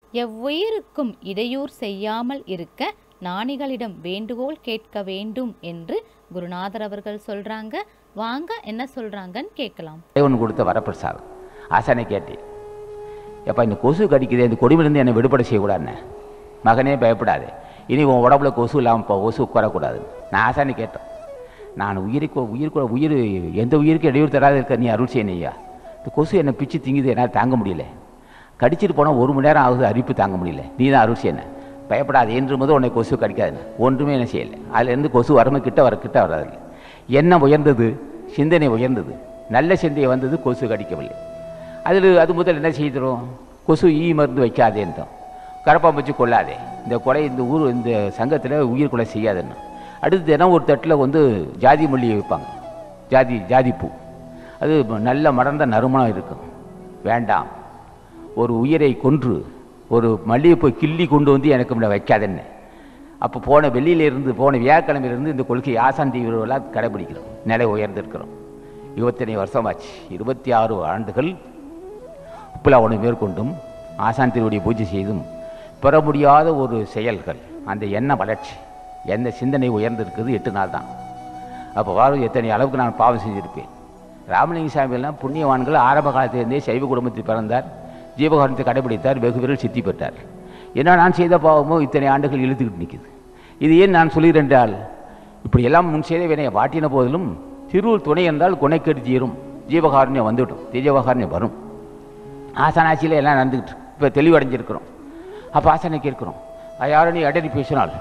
எவ்வுயிருக்கும் இடையூறு செய்யாமல் இருக்க ஞானிகளிடம் வேண்டுகோள் கேட்க வேண்டும் என்று குருநாதர் அவர்கள் சொல்றாங்க வாங்க என்ன சொல்றாங்கன்னு கேட்கலாம் தேவன் கொடுத்த வரப்பிரசாதம் ஆசானை கேட்டேன் எப்பா இந்த கொசு கடிக்குது இந்த கொடுமையிலேருந்து என்னை விடுபட செய்யக்கூடாதுன்னு மகனே பயப்படாதே இனி உன் உடம்புல கொசு இல்லாமல் இப்போ கொசு உட்காரக்கூடாது நான் ஆசானி கேட்டேன் நான் உயிருக்கு உயிருக்கு உயிர் எந்த உயிருக்கு இடையூறு தராத இருக்க நீ அருள் செய்யணும் ஐயா இந்த கொசு என்னை பிச்சு திங்குது என்னால் தாங்க முடியல கடிச்சிட்டு போனால் ஒரு மணி நேரம் ஆகுது அரிப்பு தாங்க முடியல நீ தான் அருள் செய்யணும் பயப்படாது என்று முதல் உன்னை கொசு கடிக்காதுன்னு ஒன்றுமே என்ன செய்யலை அதுலேருந்து கொசு வரமே கிட்ட வர கிட்ட வராது எண்ணம் உயர்ந்தது சிந்தனை உயர்ந்தது நல்ல சிந்தை வந்தது கொசு கடிக்கவில்லை அதில் அது முதல் என்ன செய்கிறோம் கொசு ஈ மருந்து வைக்காதேன்றோம் கரப்பாம்பூச்சி கொள்ளாதே இந்த கொலை இந்த ஊர் இந்த சங்கத்தில் உயிர் கொலை செய்யாதுன்னு அடுத்து தினம் ஒரு தட்டில் வந்து ஜாதி மல்லி வைப்பாங்க ஜாதி ஜாதி பூ அது நல்ல மடர்ந்த நறுமணம் இருக்கும் வேண்டாம் ஒரு உயிரை கொன்று ஒரு மல்லிகைப்பூ கிள்ளி கொண்டு வந்து எனக்கு முன்ன வைக்காதேன்னு அப்போ போன வெள்ளியிலிருந்து போன வியாழக்கிழமையிலிருந்து இந்த கொள்கை ஆசான் தீவிரவெல்லாம் கடைபிடிக்கிறோம் நிலை உயர்ந்திருக்கிறோம் இருபத்தனை வருஷமாச்சு இருபத்தி ஆறு ஆண்டுகள் உப்புலாவனை மேற்கொண்டும் ஆசான் திருவடியை பூஜை செய்தும் பெற முடியாத ஒரு செயல்கள் அந்த எண்ண வளர்ச்சி எந்த சிந்தனை உயர்ந்திருக்கிறது எட்டு நாள் தான் அப்போ வாரம் எத்தனை அளவுக்கு நான் பாவம் செஞ்சிருப்பேன் ராமலிங்க சாமியெல்லாம் புண்ணியவான்கள் ஆரம்ப காலத்திலிருந்தே சைவ குடும்பத்தில் பிறந்தார் ஜீவகாரணத்தை கடைபிடித்தார் வெகு விரல் சித்தி பெற்றார் என்ன நான் செய்த பாவமோ இத்தனை ஆண்டுகள் இழுத்துக்கிட்டு நிற்குது இது ஏன் நான் சொல்கிறேன் என்றால் இப்படி எல்லாம் முன் செய்த வினையை வாட்டின போதிலும் திருவுள் துணை என்றால் குணைக்கெடு தீரும் ஜீவகாரண்யம் வந்துவிடும் ஜீவகாரண்யம் வரும் ஆசானாட்சியில் எல்லாம் நடந்துக்கிட்டு இப்போ தெளிவடைஞ்சிருக்கிறோம் அப்போ ஆசானை கேட்கிறோம் யாரும் நீ அடறி பேசினால்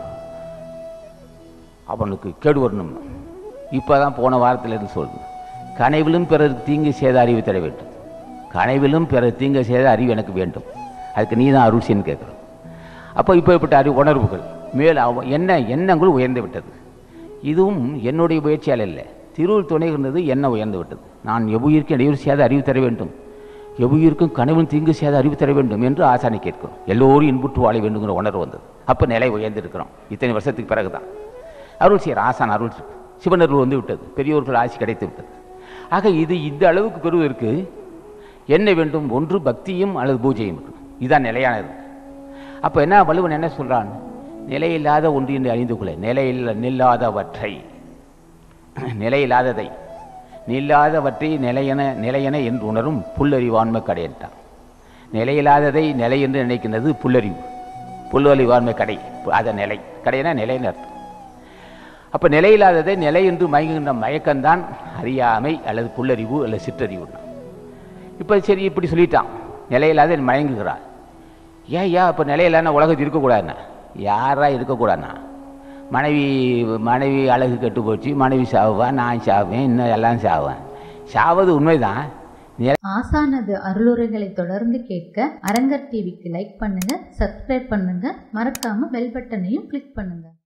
அவனுக்கு கேடு வரணும் இப்போ தான் போன வாரத்தில் இருந்து சொல்லுது கனவிலும் பிறர் தீங்கு செய்த அறிவு தர வேண்டும் கனவிலும் பிறர் தீங்கு செய்த அறிவு எனக்கு வேண்டும் அதுக்கு நீ தான் அருள் செய்யன்னு கேட்குறோம் அப்போ இப்போ இப்பட்ட அறிவு உணர்வுகள் மேல் அவ என்ன எண்ணங்கள் உயர்ந்து விட்டது இதுவும் என்னுடைய முயற்சியால் இல்லை திருவுள் துணை இருந்தது என்ன உயர்ந்து விட்டது நான் எவ்வுயிருக்கு இடையூறு செய்யாத அறிவு தர வேண்டும் எவ்வுயிருக்கும் கனவும் தீங்கு செய்யாத அறிவு தர வேண்டும் என்று ஆசானை கேட்கிறோம் எல்லோரும் இன்புற்று வாழ வேண்டுங்கிற உணர்வு வந்தது அப்போ நிலை உயர்ந்திருக்கிறோம் இத்தனை வருஷத்துக்கு பிறகு தான் அருள் செய்கிற ஆசான் அருள் சிவனருள் வந்து விட்டது பெரியோர்கள் ஆட்சி கிடைத்து விட்டது ஆக இது இந்த அளவுக்கு பெறுவதற்கு என்ன வேண்டும் ஒன்று பக்தியும் அல்லது பூஜையும் இருக்கணும் இதுதான் நிலையானது அப்போ என்ன வள்ளுவன் என்ன சொல்கிறான் நிலையில்லாத ஒன்று என்று அறிந்து கொள்ள நிலையில் நில்லாதவற்றை நிலையில்லாததை நில்லாதவற்றை நிலையென நிலையென என்று உணரும் புல்லறிவான்மை கடையன்ட்டான் நிலையில்லாததை நிலை என்று நினைக்கின்றது புல்லறிவு புல்லறிவான்மை கடை அதை நிலை கடையனா நிலைன்னு அர்த்தம் அப்போ நிலையில்லாததை நிலை என்று மயங்குகின்ற மயக்கம்தான் அறியாமை அல்லது புல்லறிவு அல்லது சிற்றறிவு இப்போ சரி இப்படி சொல்லிட்டான் நிலையில்லாத மயங்குகிறார் ஏன் ஏன் இப்போ நிலையில்லான உலகத்தில் இருக்கக்கூடாதுண்ணா யாரா இருக்கக்கூடாதுண்ணா மனைவி மனைவி அழகு கெட்டு போச்சு மனைவி சாவுவேன் நான் சாவேன் இன்னும் எல்லாம் சாவேன் சாவது உண்மைதான் ஆசானது அருளுரைகளை தொடர்ந்து கேட்க அரங்கர் டிவிக்கு லைக் பண்ணுங்க சப்ஸ்கிரைப் பண்ணுங்க மறக்காம பெல் பட்டனையும் கிளிக் பண்ணுங்க